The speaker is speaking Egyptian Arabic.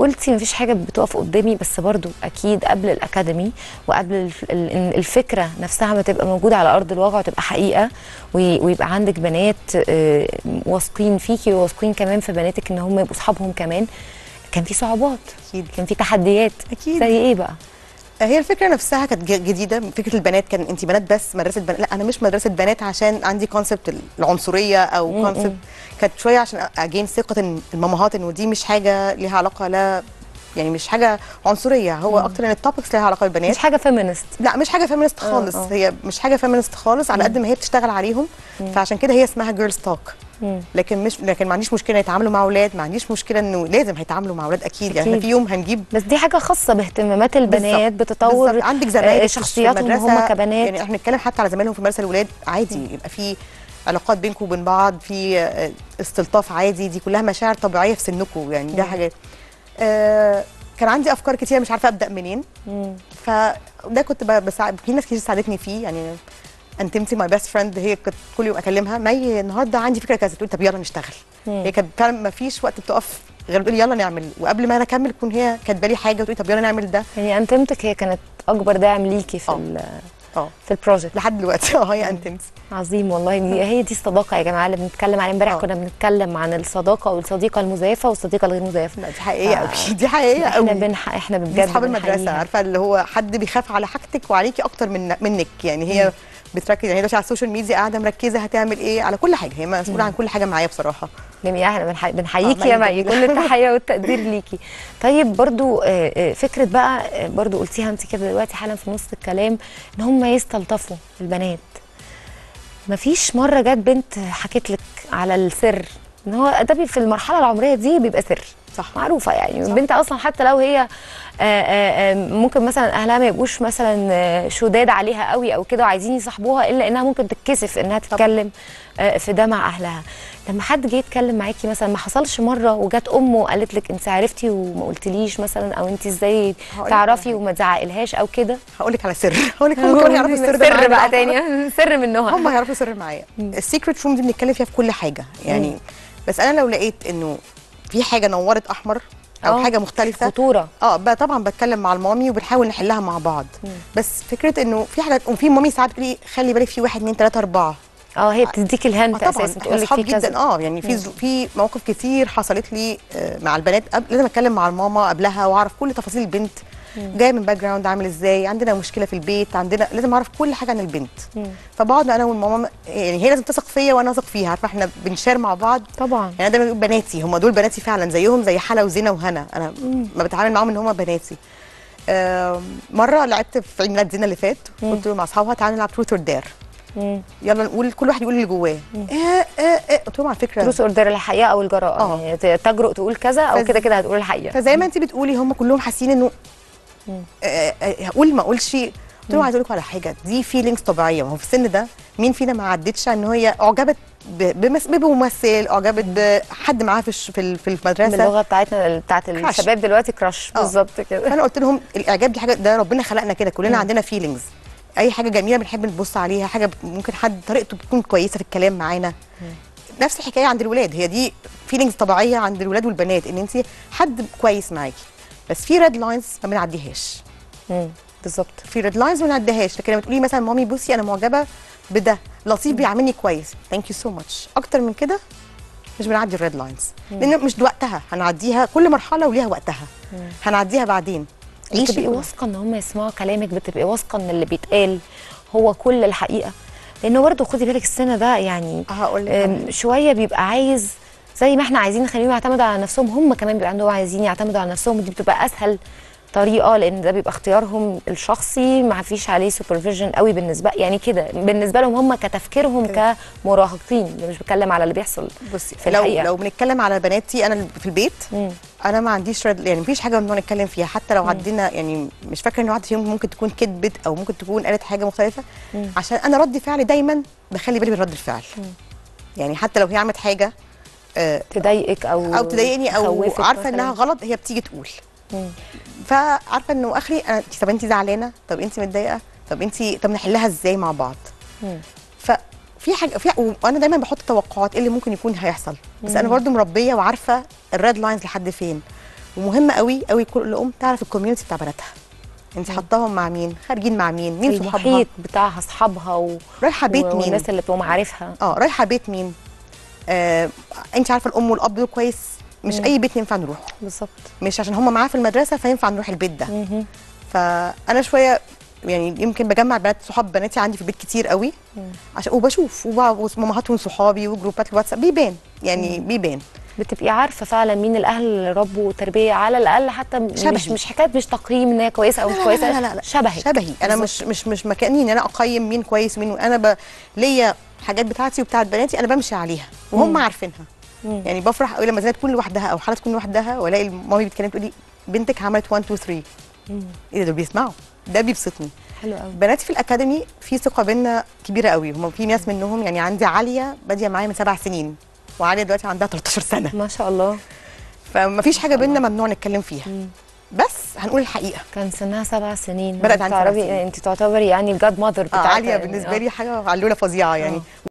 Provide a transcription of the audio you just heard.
قلتي مفيش حاجه بتقف قدامي بس برضو اكيد قبل الاكاديمي وقبل الف- ال- إن الفكره نفسها ما تبقى موجوده على ارض الواقع وتبقى حقيقه وي- ويبقى عندك بنات آه، واثقين فيكي وواثقين كمان في بناتك ان هم يبقوا اصحابهم كمان كان في صعوبات أكيد. كان في تحديات أكيد. زي ايه بقى هي الفكره نفسها كانت ج- جديده فكره البنات كان انت بنات بس مدرسه بنات لا انا مش مدرسه بنات عشان عندي كونسبت العنصريه او مم، كونسبت كانت شويه عشان اجين ثقه إن المامهات انه دي مش حاجه ليها علاقه لا يعني مش حاجه عنصريه هو اكتر ان التوبكس ليها علاقه بالبنات مش حاجه فيمينست لا مش حاجه فيمينست خالص آه. هي مش حاجه فيمينست خالص على قد ما هي بتشتغل عليهم فعشان كده هي اسمها جيرلز توك مم. لكن مش لكن ما عنديش مشكله يتعاملوا مع اولاد ما عنديش مشكله انه لازم هيتعاملوا مع اولاد اكيد يعني احنا أكيد. في يوم هنجيب بس دي حاجه خاصه باهتمامات البنات بالظبط. بتطور بالظبط. عندك آه، زمايلك في شخصياتهم المدرسة، هم كبنات يعني احنا بنتكلم حتى على زمايلهم في المدرسه الولاد عادي يبقى في علاقات بينكم وبين بعض في آه، استلطاف عادي دي كلها مشاعر طبيعيه في سنكم يعني ده حاجات آه كان عندي افكار كتير مش عارفه ابدا منين مم. فده كنت ب- بساعد في ناس كتير ساعدتني فيه يعني انتمتي ماي بيست فريند هي كنت كل يوم اكلمها مي النهارده عندي فكره كذا تقول طب يلا نشتغل مم. هي كانت فعلا ما فيش وقت بتقف غير بتقول يلا نعمل وقبل ما انا اكمل تكون هي كاتبه لي حاجه وتقول طب يلا نعمل ده يعني انتمتك هي كانت اكبر داعم ليكي في آه. ال- اه في البروجكت لحد دلوقتي اه هي انتمتي عظيم والله دي هي دي الصداقه يا جماعه اللي بنتكلم عليها امبارح آه. كنا بنتكلم عن الصداقه والصديقه المزيفه والصديقه الغير مزيفه لا دي حقيقيه آه. قوي دي حقيقيه احنا قوي بنح... احنا دي بجد اصحاب المدرسه بنحييها. عارفه اللي هو حد بيخاف على حاجتك وعليكي اكتر من منك يعني هي بتركز يعني هي دلوقتي على السوشيال ميديا قاعده مركزه هتعمل ايه على كل حاجه هي مسؤوله عن كل حاجه معايا بصراحه جميل احنا بنحي... بنحييكي آه، يا مي مي جميلة. كل التحيه والتقدير ليكي طيب برضو آه، آه، فكره بقى آه، برضو قلتيها انت كده دلوقتي حالا في نص الكلام ان هم يستلطفوا البنات مفيش مره جت بنت حكت لك على السر ان هو ده بي- في المرحله العمريه دي بيبقى سر صح معروفه يعني صح. البنت اصلا حتى لو هي آه، آه، آه، ممكن مثلا اهلها ما يبقوش مثلا آه، شداد عليها قوي او كده وعايزين يصاحبوها الا انها ممكن تتكسف انها تتكلم آه، في ده مع اهلها لما حد جه يتكلم معاكي مثلا ما حصلش مره وجت امه وقالت لك انت عرفتي وما قلتليش مثلا او انت ازاي هقولك على تعرفي حاجة. وما تزعقلهاش او كده هقول لك على سر هقول لك هم كانوا يعرفوا السر ده سر معايا بقى بقى. تاني سر منها هم هيعرفوا سر معايا السيكريت روم دي بنتكلم فيها في كل حاجه يعني بس انا لو لقيت انه في حاجه نورت احمر او آه، حاجه مختلفه خطوره اه بقى طبعا بتكلم مع المامي وبنحاول نحلها مع بعض بس فكره انه في حاجات وفي مامي ساعات بتقولي خلي بالك في واحد اتنين تلاته اربعه اه هي بتديكي اه الهنت طبعا اساسا احنا تقول لك اصحاب في كذا جدا اه يعني في ظرو- في مواقف كتير حصلت لي آه، مع البنات قبل لازم اتكلم مع الماما قبلها واعرف كل تفاصيل البنت جايه من باك جراوند عامل ازاي عندنا مشكله في البيت عندنا لازم اعرف كل حاجه عن البنت فبقعد انا والماما يعني هي لازم تثق فيا وانا اثق فيها عارفه احنا بنشار مع بعض طبعا يعني انا دايما بقول بناتي هم دول بناتي فعلا زيهم زي حلا وزينه وهنا انا ما بتعامل معاهم ان هم بناتي آم، مره لعبت في عيد ميلاد زينه اللي فات قلت له مع اصحابها تعالوا نلعب تروث اور دير مم. يلا نقول كل واحد يقول اللي جواه ايه ايه ايه قلت لهم على فكره تروس اوردر الحقيقه او الجراءه آه. يعني ت- تجرؤ تقول كذا او فز- كده كده هتقول الحقيقه فزي ما انت بتقولي هم كلهم حاسين انه آه، آه، هقول ما اقولش قلت لهم عايزه اقول لكم على حاجه دي فيلينجز طبيعيه ما هو في السن ده مين فينا ما عدتش ان هي اعجبت ب- بمس- بممثل اعجبت بحد معاها في الش- في ال- في المدرسه باللغه بتاعتنا بتاعت كراش. الشباب دلوقتي كراش آه. بالظبط كده فانا قلت لهم الاعجاب دي حاجه ده ربنا خلقنا كده كلنا عندنا فيلينجز اي حاجه جميله بنحب نبص عليها حاجه ممكن حد طريقته بتكون كويسه في الكلام معانا نفس الحكايه عند الولاد هي دي فيلينجز طبيعيه عند الولاد والبنات ان انت حد كويس معاكي بس في ريد لاينز ما بنعديهاش مم. بالظبط في ريد لاينز ما بنعديهاش لكن لما تقولي مثلا مامي بصي انا معجبه بده لطيف بيعاملني كويس ثانك يو سو ماتش اكتر من كده مش بنعدي الريد لاينز لان مش وقتها هنعديها كل مرحله وليها وقتها هنعديها بعدين بتبقي واثقه ان هم يسمعوا كلامك بتبقي واثقه ان اللي بيتقال هو كل الحقيقه لانه برضه خدي بالك السنه ده يعني هقول لك أم، شويه بيبقى عايز زي ما احنا عايزين نخليهم يعتمدوا على نفسهم هم كمان بيبقى عندهم عايزين يعتمدوا على نفسهم ودي بتبقى اسهل طريقه لان ده بيبقى اختيارهم الشخصي ما فيش عليه سوبرفيجن قوي بالنسبه يعني كده بالنسبه لهم هم كتفكيرهم كده. كمراهقين مش بتكلم على اللي بيحصل بصي في لو الحقيقة. لو بنتكلم على بناتي انا في البيت مم. انا ما عنديش رد يعني مفيش حاجه ممنوع نتكلم فيها حتى لو عدينا يعني مش فاكره ان واحده فيهم ممكن تكون كذبت او ممكن تكون قالت حاجه مختلفه عشان انا رد فعلي دايما بخلي بالي من رد الفعل يعني حتى لو هي عملت حاجه آه، تضايقك او او تضايقني او تخوفك عارفه مثلاً. انها غلط هي بتيجي تقول مم. فعارفه انه اخري أنا طب انت زعلانه طب انت متضايقه طب انت طب نحلها ازاي مع بعض مم. ففي حاجه في وانا دايما بحط توقعات ايه اللي ممكن يكون هيحصل بس انا برضو مربيه وعارفه الريد لاينز لحد فين ومهم قوي قوي كل ام تعرف الكوميونتي بتاع بناتها انت حطاهم مع مين خارجين مع مين مين صحابها المحيط بتاعها اصحابها و... رايحه بيت و- مين والناس اللي بتبقى معارفها اه رايحه بيت مين آه انت عارفه الام والاب دول كويس مش مم. اي بيت ينفع نروح بالظبط مش عشان هم معاه في المدرسه فينفع نروح البيت ده مهم. فانا شويه يعني يمكن بجمع بنات صحاب بناتي عندي في البيت كتير قوي مم. عشان وبشوف وب- ومامهاتهم صحابي وجروبات الواتساب بيبان يعني بيبان بتبقي عارفه فعلا مين الاهل اللي ربوا تربيه على الاقل حتى م- مش شبهي. مش حكايه مش تقييم ان هي كويسه او مش لا لا كويسه لا لا لا. شبهي شبهي انا مش مش مش مكاني ان انا اقيم مين كويس ومين انا ب... ليا حاجات بتاعتي وبتاعت بناتي انا بمشي عليها وهم مم. عارفينها مم. يعني بفرح قوي لما زينب تكون لوحدها او حاله تكون لوحدها والاقي مامي بتتكلم تقول لي بنتك عملت 1 2 3 مم. ايه ده دول بيسمعوا ده بيبسطني حلو قوي بناتي في الاكاديمي في ثقه بينا كبيره قوي هم في ناس منهم يعني عندي عاليه باديه معايا من سبع سنين وعاليه دلوقتي عندها 13 سنه ما شاء الله فما فيش حاجه بينا ممنوع نتكلم فيها مم. بس هنقول الحقيقه كان سنها سبع سنين بدأت عندي سبع تعرفي سنين. انت تعتبري يعني الجاد ماذر آه بتاعتها عاليه يعني. بالنسبه آه. لي حاجه علوله فظيعه يعني